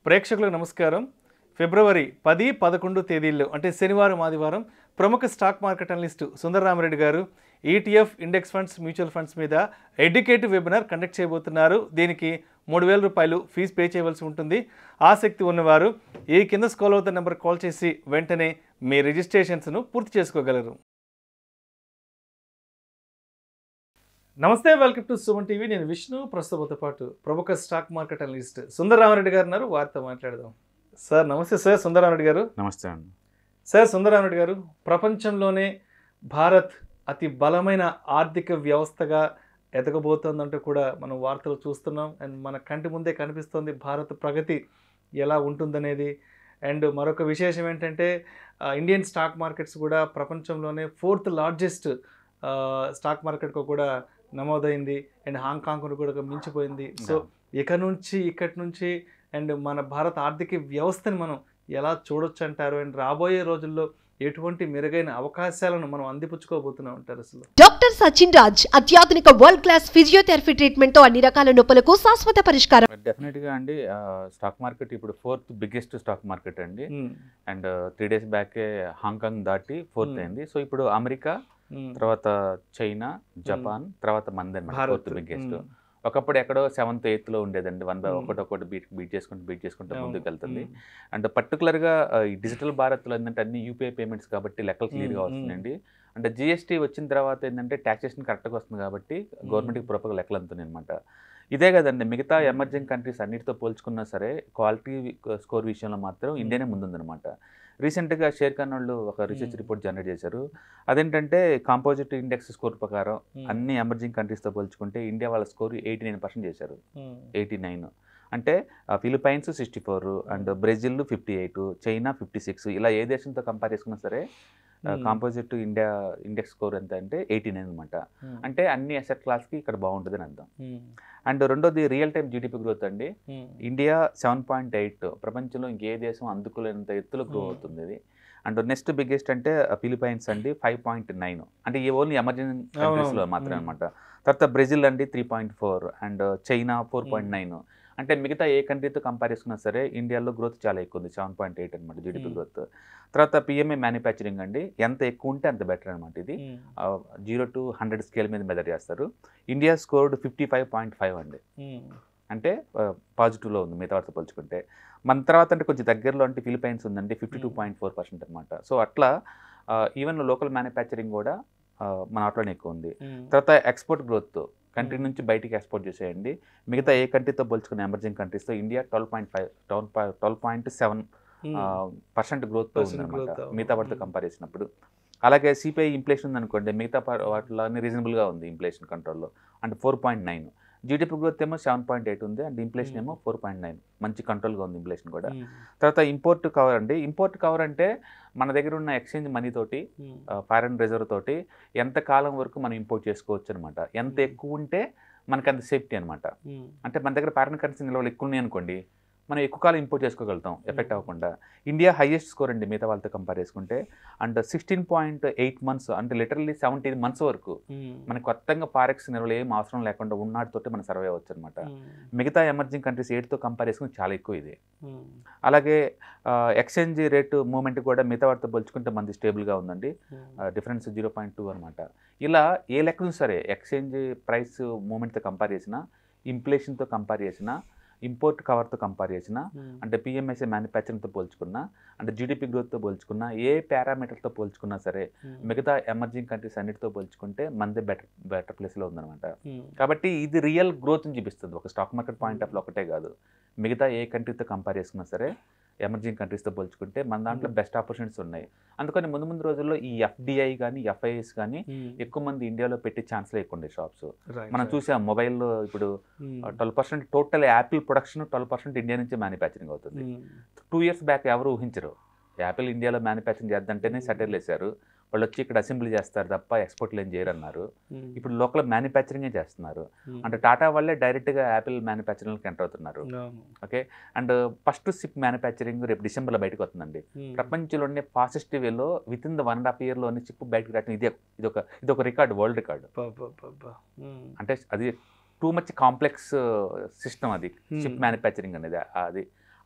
ప్రేక్షకులకు నమస్కారం ఫిబ్రవరి పది పదకొండు తేదీల్లో అంటే శనివారం ఆదివారం ప్రముఖ stock market analyst Sundararamareddy garu ETF index funds mutual funds మీద ఎడ్యుకేటివ్ వెబినార్ కండక్ట్ చేయబోతున్నారు దీనికి మూడు వేల రూపాయలు ఫీజు పే చేయవలసి ఉంటుంది ఆసక్తి ఉన్నవారు ఈ కింద స్కాల్ అవుతున్న నెంబర్ కాల్ చేసి వెంటనే మీ రిజిస్ట్రేషన్స్ను పూర్తి చేసుకోగలరు నమస్తే వెల్కమ్ టు సుమన్ టీవీ నేను విష్ణు ప్రస్తుతంతో పాటు ప్రముఖ స్టాక్ మార్కెట్ అనలిస్ట్ సుందరరామరెడ్డి గారు ఉన్నారు వారితో మాట్లాడదాం సార్ నమస్తే సార్ సుందరరామరెడ్డి గారు నమస్తే అండి సార్ సుందరరామరెడ్డి గారు ప్రపంచంలోనే భారత్ అతి బలమైన ఆర్థిక వ్యవస్థగా ఎదగబోతోందంటూ కూడా మనం వార్తలు చూస్తున్నాం అండ్ మన కంటి ముందే కనిపిస్తోంది భారత్ ప్రగతి ఎలా ఉంటుందనేది అండ్ మరొక విశేషం ఏంటంటే ఆ, ఇండియన్ స్టాక్ మార్కెట్స్ కూడా ప్రపంచంలోనే ఫోర్త్ లార్జెస్ట్ స్టాక్ మార్కెట్కు కూడా నమోదైంది అండ్ హాంకాంగ్ కూడా మించిపోయింది సో ఇక నుంచి ఇక్కడి నుంచి అండ్ మన భారత ఆర్థిక వ్యవస్థని మనం ఎలా చూడొచ్చు అంటారు అండ్ రాబోయే రోజుల్లో ఎటువంటి మెరుగైన అవకాశాలను మనం అందిపుచ్చుకోబోతున్నాం అంటారు అసలు డాక్టర్ సచిన్ రాజ్ అత్యాధునిక వరల్డ్ క్లాస్ ఫిజియోథెరపీ ట్రీట్మెంట్ తో అన్ని రకాల నొప్పులకు శాశ్వత పరిష్కారం డెఫినెట్గా అండి స్టాక్ మార్కెట్ ఇప్పుడు ఫోర్త్ బిగ్గెస్ట్ స్టాక్ మార్కెట్ అండి మ్మ్. అండ్ త్రీ డేస్ బ్యాకే హాంకాంగ్ దాటి ఫోర్త్ Hmm. అయింది సో ఇప్పుడు అమెరికా మ్మ్. తర్వాత చైనా జపాన్ తర్వాత మంది అనమాట భారత్ ఫోర్త్ బిగ్గెస్ట్ మ్మ్. ఒకప్పుడు ఎక్కడో సెవెంత్ ఎయిత్ లో ఉండేదండి వన్ బై Hmm. ఒకటి ఒకటి బీట్ బీట్ చేసుకుంటూ బీట్ చేసుకుంటూ అవును. ముందుకు వెళ్తుంది మ్మ్. అండ్ పర్టికులర్గా ఈ డిజిటల్ భారత్లో ఏంటంటే అన్ని యూపీఐ పేమెంట్స్ కాబట్టి లెక్కలు క్లియర్గా Hmm, వస్తుందండి అంటే జిఎస్టీ వచ్చిన తర్వాత ఏంటంటే ట్యాక్సేషన్ కరెక్ట్గా వస్తుంది కాబట్టి గవర్నమెంట్కి ప్రాపర్గా లెక్కలు అందుతున్నాయి అనమాట ఇదే కదండి మిగతా ఎమర్జింగ్ కంట్రీస్ అన్నిటితో పోల్చుకున్నా సరే క్వాలిటీ స్కోర్ విషయంలో మాత్రం ఇండియానే ముందుందనమాట రీసెంట్గా షేర్ ఖాన్ వాళ్ళు ఒక రీసెర్చ్ Hmm. రిపోర్ట్ జనరేట్ చేశారు అదేంటంటే కాంపోజిట్ ఇండెక్స్ స్కోర్ ప్రకారం మ్మ్. అన్ని ఎమర్జింగ్ కంట్రీస్తో పోల్చుకుంటే ఇండియా వాళ్ళ స్కోర్ ఎయిటీ నైన్ పర్సెంట్ చేశారు మ్మ్. ఎయిటీ నైన్ అంటే Philippines sixty four and Brazil fifty eight China fifty six ఇలా ఏ దేశంతో కంపేర్ చేసుకున్నా సరే hmm. Composite India index score ఎంత అంటే ఎయిటీ నైన్ అనమాట మ్మ్. అంటే అన్ని అసెట్ క్లాస్కి ఇక్కడ బాగుంటుందని అర్థం మ్మ్. అండ్ రెండోది రియల్ టైం జీడిపి గ్రోత్ అండి hmm. India seven point eight ప్రపంచంలో ఇంకే దేశం అందుకోలేనంత ఎత్తులో గ్రో Hmm. అవుతుంది ఇది అండ్ నెక్స్ట్ బిగ్గెస్ట్ అంటే ఫిలిపైన్స్ అండి ఫైవ్ పాయింట్ నైన్ అంటే ఈ ఓన్లీ ఎమర్జెన్సీ అవునవును. కంట్రీస్లో మాత్రమే Hmm. అనమాట తర్వాత బ్రెజిల్ అండి three point four and China four point nine అంటే మిగతా ఏ కంట్రీతో కంపేర్ చేసుకున్నా సరే ఇండియాలో గ్రోత్ చాలా ఎక్కువ ఉంది సెవెన్ పాయింట్ ఎయిట్ అనమాట జీడిపి Hmm. గ్రోత్ తర్వాత పిఎంఏ మ్యానుఫ్యాక్చరింగ్ అండి ఎంత ఎక్కువ ఉంటే అంత బెటర్ అనమాట ఇది hmm. Zero to hundred scale మీద మెజర్ చేస్తారు India scored fifty five point five అండి మ్మ్. అంటే పాజిటివ్లో ఉంది మిగతా వాటితో పోల్చుకుంటే మన తర్వాత అంటే కొంచెం దగ్గరలో అంటే ఫిలిపైన్స్ ఉందండి fifty two point four percent అనమాట సో అట్లా ఈవెన్ లోకల్ మ్యానుఫ్యాక్చరింగ్ కూడా ఆ, మన వాటిలోనే ఎక్కువ ఉంది మ్మ్. తర్వాత ఎక్స్పోర్ట్ గ్రోత్ కంట్రీ Hmm. నుంచి బయటికి ఎక్స్పోర్ట్ చేసేయండి మిగతా ఏ కంట్రీతో పోల్చుకునే ఎమర్జింగ్ కంట్రీస్తో India twelve point five twelve twelve point seven hmm. Percent గ్రోత్తో Percent ఉందన్నమాట growth, అవును. మిగతా వాటితో Hmm. కంపేర్ చేసినప్పుడు అలాగే సిపిఐ ఇన్ఫ్లేషన్ ఉందనుకోండి మిగతా పా- వాటిలో అన్ని రీజనబుల్గా ఉంది ఇన్ఫ్లేషన్ కంట్రోల్లో అంటే four point nine GDP growth ఏమో సెవెన్ పాయింట్ ఎయిట్ ఉంది అండ్ ఇన్ఫ్లేషన్ Hmm. ఏమో ఫోర్ పాయింట్ నైన్ మంచి కంట్రోల్గా ఉంది ఇన్ఫ్లేషన్ కూడా మ్మ్. తర్వాత ఇంపోర్ట్ కవర్ అండి ఇంపోర్ట్ కవర్ అంటే మన దగ్గర ఉన్న ఎక్స్చేంజ్ మనీ తోటి మ్మ్. ఫారెన్ రిజర్వ్ తోటి ఎంత కాలం వరకు మనం ఇంపోర్ట్ చేసుకోవచ్చు అనమాట ఎంత Hmm. ఎక్కువ ఉంటే మనకి అంత సేఫ్టీ అనమాట మ్మ్. అంటే మన దగ్గర ఫారెన్ కరెన్సీ నిల్వలు ఎక్కువ ఉన్నాయి అనుకోండి మనం ఎక్కువ కాలం ఇంపోర్ట్ చేసుకోగలుగుతాం ఎఫెక్ట్ Hmm. అవ్వకుండా ఇండియా హైయెస్ట్ స్కోర్ అండి మిగతా వాళ్ళతో కంపేర్ చేసుకుంటే and sixteen point eight months అంటే లిటరల్లీ సెవెంటీన్ మంత్స్ వరకు మ్మ్. మనకి కొత్తగా ఫారెక్స్ నిల్వలు ఏం అవసరం లేకుండా ఉన్నాటితోటి మనం సర్వే అవ్వచ్చు అనమాట మ్మ్. మిగతా ఎమర్జింగ్ కంట్రీస్ ఎయిట్తో కంపేర్ చేసుకుని చాలా ఎక్కువ ఇది మ్మ్. అలాగే ఎక్స్చేంజ్ రేటు మూమెంట్ కూడా మిగతా వాటితో పోల్చుకుంటే మంది స్టేబుల్గా ఉందండి మ్మ్. డిఫరెన్స్ జీరో పాయింట్ టూ అనమాట ఇలా ఏ లెక్కను సరే ఎక్స్చేంజ్ ప్రైస్ మూమెంట్తో కంపేర్ చేసినా ఇన్ఫ్లేషన్తో కంపేర్ చేసినా ఇంపోర్ట్ కవర్తో కంపేర్ చేసినా మ్మ్. అంటే పిఎంఎస్ఏ మ్యానుఫ్యాక్చరింగ్తో పోల్చుకున్నా అంటే జీడిపి గ్రోత్తో పోల్చుకున్నా ఏ పారామీటర్తో పోల్చుకున్నా సరే మ్మ్. మిగతా ఎమర్జింగ్ కంట్రీస్ అన్నిటితో పోల్చుకుంటే మనదే బెటర్ బెటర్ ప్లేస్లో ఉందన్నమాట మ్మ్. కాబట్టి ఇది రియల్ గ్రోత్ని చూపిస్తుంది ఒక స్టాక్ మార్కెట్ పాయింట్ ఆఫ్ ఒకటే కాదు మిగతా ఏ కంట్రీతో కంపేర్ చేసుకున్నా సరే ఎమర్జింగ్ కంట్రీస్తో పోల్చుకుంటే మన దాంట్లో బెస్ట్ ఆపర్చునిటీస్ ఉన్నాయి అందుకని ముందు ముందు రోజుల్లో ఈ ఎఫ్డిఐ కానీ ఎఫ్ఐఎస్ కానీ మ్మ్. ఎక్కువ మంది ఇండియాలో పెట్టి ఛాన్స్లే ఎక్కువ ఉండే షాప్స్ Right, మనం right. చూసాం మొబైల్లో ఇప్పుడు మ్మ్. Twelve percent total Apple production twelve percent India నుంచి మ్యానుఫ్యాక్చరింగ్ అవుతుంది మ్మ్. టూ ఇయర్స్ బ్యాక్ ఎవరు ఊహించరు యాపిల్ ఇండియాలో మ్యానుఫ్యాక్చరింగ్ చేద్దంటేనే సెటిల్ వేశారు వాళ్ళు వచ్చి ఇక్కడ అసెంబ్లీ చేస్తారు తప్ప ఎక్స్పోర్ట్లు ఏం చేయరు అన్నారు మ్మ్. ఇప్పుడు లోకల్ మ్యానుఫ్యాక్చరింగే చేస్తున్నారు మ్మ్. అంటే టాటా వాళ్ళే డైరెక్ట్గా యాపిల్ మ్యానుఫ్యాక్చరింగ్కి ఎంటర్ అవుతున్నారు అవును. Okay and first chip manufacturing రేపు డిసెంబర్లో బయటకు వస్తుందండి మ్మ్. ప్రపంచంలోనే ఫాస్టెస్ట్ వేలో with in the one and half ఇయర్లోనే చిప్ బయటకు రావడం ఇది ఇది ఒక ఇది ఒక రికార్డ్ వరల్డ్ రికార్డ్ ప- ప- ప- ప. మ్మ్. అంటే అది టూ మచ్ కాంప్లెక్స్ సిస్టమ్ అది Hmm. చిప్ మ్యానుఫ్యాక్చరింగ్ అనేది అది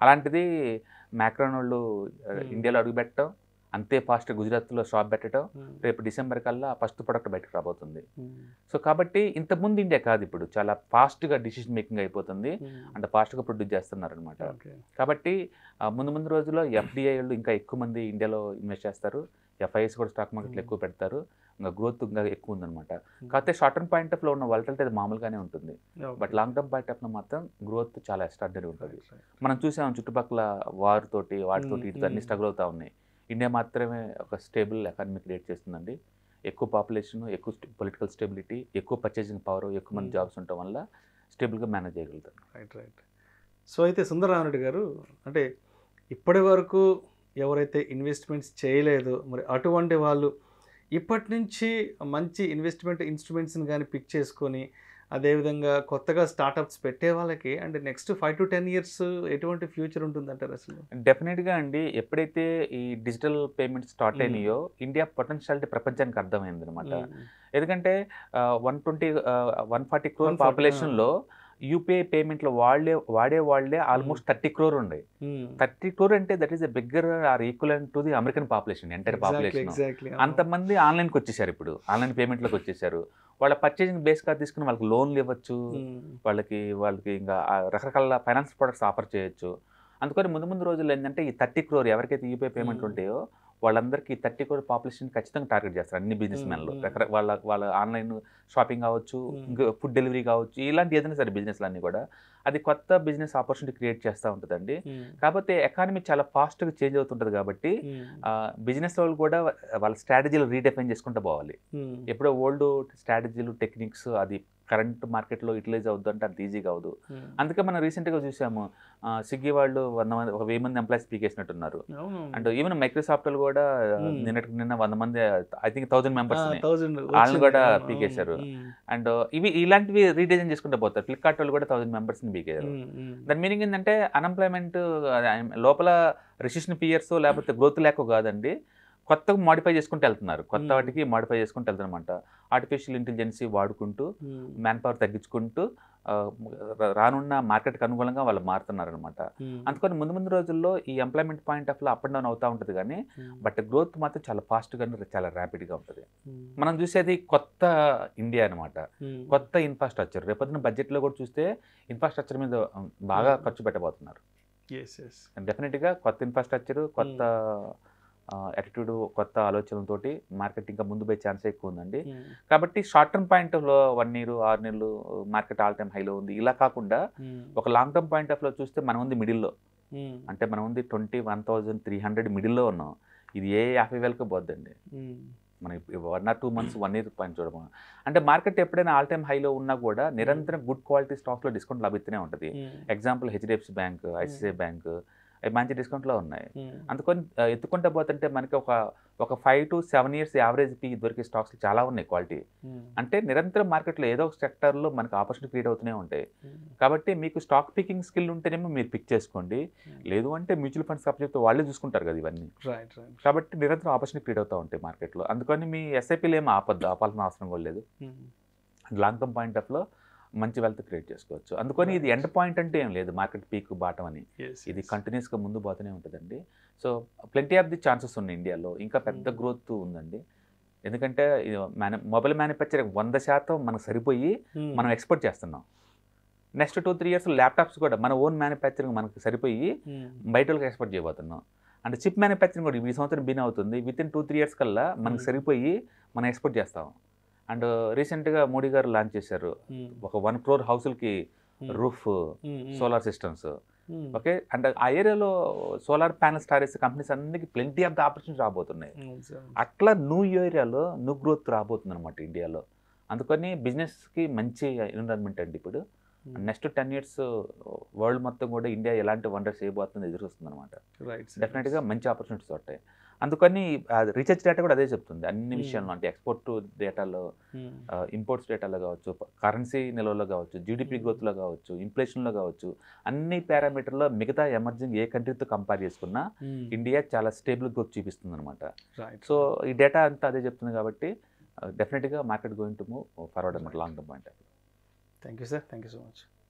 అలాంటిది మ్యాక్రోన్ వాళ్ళు ఆ, Hmm. ఇండియాలో అడుగుపెట్టడం అంతే ఫాస్ట్ గుజరాత్లో షాప్ పెట్టడం ఉమ్, రేపు డిసెంబర్ కల్లా ఫస్ట్ ప్రొడక్ట్ బయటకు రాబోతుంది ఉమ్, సో కాబట్టి ఇంతకుముందు ఇండియా కాదు ఇప్పుడు చాలా ఫాస్ట్గా డిసిషన్ మేకింగ్ అయిపోతుంది ఉమ్, అంత ఫాస్ట్గా ప్రొడ్యూస్ చేస్తున్నారు అనమాట ఓకే కాబట్టి ఆ, ముందు ముందు రోజుల్లో ఎఫ్డిఐ వాళ్ళు ఇంకా ఎక్కువ మంది ఇండియాలో ఇన్వెస్ట్ చేస్తారు ఎఫ్ఐఎస్ కూడా స్టాక్ మార్కెట్లో Hmm. ఎక్కువ పెడతారు ఇంకా గ్రోత్ ఇంకా ఎక్కువ ఉందన్నమాట కాకపోతే షార్ట్ టర్మ్ పాయింట్ ఆఫ్లో ఉన్న వాలటిలిటీ అది మామూలుగానే ఉంటుంది బట్ లాంగ్ టర్మ్ పాయింట్ ఆఫ్లో మాత్రం గ్రోత్ చాలా ఎక్స్ట్రాడనరీ ఉంటుంది మనం చూసాం చుట్టుపక్కల వార్ తోటి వాటితోటి Mm, వీటితో అన్ని mm. స్ట్రగుల్ అవుతా ఉన్నాయి ఇండియా మాత్రమే ఒక స్టేబుల్ ఎకానమీ క్రియేట్ చేస్తుందండి ఎక్కువ పాపులేషన్ ఎక్కువ పొలిటికల్ స్టెబిలిటీ ఎక్కువ పర్చేసింగ్ పవర్ ఎక్కువ మంది Mm. జాబ్స్ ఉండటం వల్ల స్టేబుల్గా మేనేజ్ చేయగలుగుతారు రైట్ రైట్ సో అయితే సుందరరామరెడ్డి గారు అంటే ఇప్పటి వరకు ఎవరైతే ఇన్వెస్ట్మెంట్స్ చేయలేదో మరి అటువంటి వాళ్ళు ఇప్పటి నుంచి మంచి ఇన్వెస్ట్మెంట్ ఇన్స్ట్రుమెంట్స్ని కానీ పిక్ చేసుకొని అదేవిధంగా కొత్తగా స్టార్టప్స్ పెట్టే వాళ్ళకి అంటే next five to ten years ఎటువంటి ఫ్యూచర్ ఉంటుందంటారు అసలు డెఫినెట్గా అండి ఎప్పుడైతే ఈ డిజిటల్ పేమెంట్ స్టార్ట్ Mm. అయినాయో ఇండియా పొటెన్షియాలిటీ ప్రపంచానికి అర్థమైంది అనమాట ఉమ్, ఎందుకంటే one twenty one forty crore 140, పాపులేషన్లో యూపీఐ పేమెంట్లో వాళ్ళే వాడే వాళ్ళే ఆల్మోస్ట్ థర్టీ క్రోర్ ఉన్నాయి ఉమ్. థర్టీ క్రోర్ అంటే that is a bigger or equal to the American population entire Exactly, population exactly. అంతమంది ఆన్లైన్కి వచ్చేసారు ఇప్పుడు ఆన్లైన్ పేమెంట్లోకి వచ్చేసారు వాళ్ళ పర్చేసింగ్ బేస్ కార్డ్ తీసుకుని వాళ్ళకి లోన్లు ఇవ్వచ్చు ఉమ్, వాళ్ళకి వాళ్ళకి ఇంకా ఆ రకరకాల ఫైనాన్స్ ప్రొడక్ట్స్ ఆఫర్ చేయొచ్చు అందుకని ముందు ముందు రోజుల్లో ఏంటంటే ఈ థర్టీ క్రోర్ ఎవరికైతే యూపీఐ పేమెంట్ Hmm. ఉంటాయో వాళ్ళందరికీ థర్టీ క్రోర్ పాపులేషన్ ఖచ్చితంగా టార్గెట్ చేస్తారు అన్ని బిజినెస్ మెన్లు Hmm. రకరకాల వాళ్ళ వాళ్ళ ఆన్లైన్ షాపింగ్ కావచ్చు Hmm. ఇంకా ఫుడ్ డెలివరీ కావచ్చు ఇలాంటి ఏదైనా సరే బిజినెస్లు అన్నీ కూడా అది కొత్త బిజినెస్ ఆపర్చునిటీ క్రియేట్ చేస్తూ ఉంటుందండి ఉమ్, కాకపోతే ఎకానమీ చాలా ఫాస్ట్గా చేంజ్ అవుతుంటుంది కాబట్టి ఉమ్, బిజినెస్ వాళ్ళు కూడా వాళ్ళ స్ట్రాటజీలు రీడెఫైన్ చేసుకుంటూ పోవాలి ఉమ్, ఎప్పుడో ఓల్డ్ స్ట్రాటజీలు టెక్నిక్స్ అది కరెంట్ మార్కెట్లో యూటిలైజ్ అవుద్దు అంటే అంత ఈజీగా అవ్వదు ఉమ్. అందుకే మనం రీసెంట్గా చూసాము ఆ, స్విగ్గీ వాళ్ళు వంద మంది ఒక వెయ్యి మంది ఎంప్లాయీస్ పీకేసినట్టున్నారు అవును అండ్ ఈవెన్ మైక్రోసాఫ్ట్ వాళ్ళు కూడా Hmm. నిన్నటికి నిన్న వంద మంది I think thousand members thousand వాళ్ళని కూడా పీకేశారు. అండ్ ఇవి ఇలాంటివి రీడిజైన్ చేసుకుంటూ పోతారు ఫ్లిప్కార్ట్ వాళ్ళు కూడా థౌసండ్ మెంబర్స్ని పీకారు దాని మీనింగ్ ఏంటంటే అన్ఎంప్లాయ్మెంట్ లోపల రిసిషన్ పియర్స్ లేకపోతే గ్రోత్ లేక కాదండి కొత్తగా మాడిఫై చేసుకుంటూ వెళ్తున్నారు కొత్త Hmm. వాటికి మాడిఫై చేసుకుంటూ వెళ్తారనమాట ఆర్టిఫిషియల్ ఇంటెలిజెన్సీ వాడుకుంటూ మ్యాన్ పవర్ తగ్గించుకుంటూ ఆ, రా- రానున్న మార్కెట్కి అనుగుణంగా వాళ్ళు మారుతున్నారనమాట అందుకని ముందు ముందు రోజుల్లో ఈ ఎంప్లాయ్మెంట్ పాయింట్ ఆఫ్ లో అప్ అండ్ డౌన్ అవుతూ ఉంటుంది కానీ బట్ గ్రోత్ మాత్రం చాలా ఫాస్ట్గా చాలా ర్యాపిడ్గా ఉంటుంది మనం చూసేది కొత్త ఇండియా అనమాట కొత్త ఇన్ఫ్రాస్ట్రక్చర్ రేపొద్దున బడ్జెట్లో కూడా చూస్తే ఇన్ఫ్రాస్ట్రక్చర్ మీద um, బాగా Hmm. ఖర్చు పెట్టబోతున్నారు ఎస్ ఎస్ డెఫినెట్గా కొత్త ఇన్ఫ్రాస్ట్రక్చర్ కొత్త యాటిట్యూడ్ కొత్త ఆలోచనలతోటి మార్కెట్ ఇంకా ముందు పోయే ఛాన్స్ ఎక్కువ ఉందండి కాబట్టి షార్ట్ టర్మ్ పాయింట్లో వన్ ఇయర్ ఆరు నెలలు మార్కెట్ ఆల్ టైమ్ హైలో ఉంది ఇలా కాకుండా ఒక లాంగ్ టర్మ్ పాయింట్ ఆఫ్ లో చూస్తే మనం ఉంది మిడిల్లో అంటే మనం ఉంది twenty one thousand three hundred మిడిల్లో ఉన్నాం ఇది ఏ యాభై వేలకు పోద్దండి మనం one or two months one year point చూడము అంటే మార్కెట్ ఎప్పుడైనా ఆల్ టైమ్ హైలో ఉన్నా కూడా నిరంతరం గుడ్ క్వాలిటీ స్టాక్స్లో డిస్కౌంట్ లభిస్తూనే ఉంటుంది example HDFC bank ICICI bank అవి మంచి డిస్కౌంట్లో ఉన్నాయి అందుకని ఆ, ఎత్తుకుంటా పోతుంటే మనకి ఒక ఒక five to seven years average P దొరికే స్టాక్స్ చాలా ఉన్నాయి క్వాలిటీ అంటే నిరంతరం మార్కెట్లో ఏదో ఒక సెక్టర్లో మనకి ఆపర్చునిటీ క్రియేట్ అవుతూనే ఉంటాయి కాబట్టి మీకు స్టాక్ పికింగ్ స్కిల్ ఉంటేనేమో మీరు పిక్ చేసుకోండి లేదు అంటే మ్యూచువల్ ఫండ్స్ చెప్తే వాళ్ళే చూసుకుంటారు కదా ఇవన్నీ రైట్ రైట్ కాబట్టి నిరంతరం ఆపర్చునిటీ క్రియేట్ అవుతూ ఉంటాయి మార్కెట్లో అందుకని మీ ఎస్ఐపీలు ఏమి ఆపద్దు ఆపాల్సిన అవసరం కూడా లేదు లాంగ్ టర్మ్ పాయింట్ ఆఫ్లో మంచి వెల్త్ క్రియేట్ చేసుకోవచ్చు అందుకని ఇది ఎండ్ పాయింట్ అంటే ఏం లేదు మార్కెట్ పీక్ బాటం అని ఇది కంటిన్యూస్గా ముందు పోతూనే ఉంటుందండి so plenty of the chances ఉన్నాయి ఇండియాలో ఇంకా పెద్ద Mm. గ్రోత్ ఉందండి ఎందుకంటే మ్యాను మొబైల్ మ్యానుఫ్యాక్చరింగ్ వంద శాతం మనకు సరిపోయి మనం ఎక్స్పోర్ట్ చేస్తున్నాం next two three years laptops కూడా మన ఓన్ మ్యానుఫ్యాక్చరింగ్ మనకు సరిపోయి బయట వాళ్ళకి ఎక్స్పోర్ట్ చేయబోతున్నాం అండ్ చిప్ మ్యానుఫ్యాక్చరింగ్ కూడా ఈ సంవత్సరం బిన్ అవుతుంది with in two three years కల్లా మనకు Hmm. సరిపోయి మనం ఎక్స్పోర్ట్ చేస్తాం అండ్ రీసెంట్గా మోడీ గారు లాంచ్ చేశారు ఒక వన్ క్రోర్ హౌస్లకి roof solar systems okay and ఆ ఏరియాలో సోలార్ ప్యానల్ స్టారేజ్ కంపెనీస్ అన్నిటికీ ప్లెంటీ ఆఫ్ ద ఆపర్చునిటీ రాబోతున్నాయి అట్లా న్యూ ఏరియాలో న్యూ గ్రోత్ రాబోతుంది అనమాట ఇండియాలో అందుకని బిజినెస్కి మంచి ఎన్విరాన్మెంట్ అండి ఇప్పుడు నెక్స్ట్ టెన్ ఇయర్స్ వరల్డ్ మొత్తం కూడా ఇండియా ఎలాంటి వండర్స్ చేయబోతుంది ఎదురు వస్తుంది అనమాట రైట్ డెఫినెట్గా మంచి ఆపర్చునిటీస్ ఉంటాయి అందుకని రీసెర్చ్ డేటా కూడా అదే చెప్తుంది అన్ని Hmm. విషయాల్లో అంటే ఎక్స్పోర్ట్ డేటాలో ఇంపోర్ట్స్ డేటాలో కావచ్చు కరెన్సీ నిల్వలో కావచ్చు జీడిపి Hmm. గ్రోత్లో కావచ్చు ఇన్ఫ్లేషన్లో కావచ్చు అన్ని పారామీటర్లో మిగతా ఎమర్జింగ్ ఏ కంట్రీతో కంపేర్ చేసుకున్నా ఇండియా చాలా స్టేబుల్ గ్రోత్ చూపిస్తుంది అనమాట రైట్ సో ఈ డేటా అంతా అదే చెప్తుంది కాబట్టి డెఫినెట్గా market going to move forward అనమాట long term point thank you sir thank you so much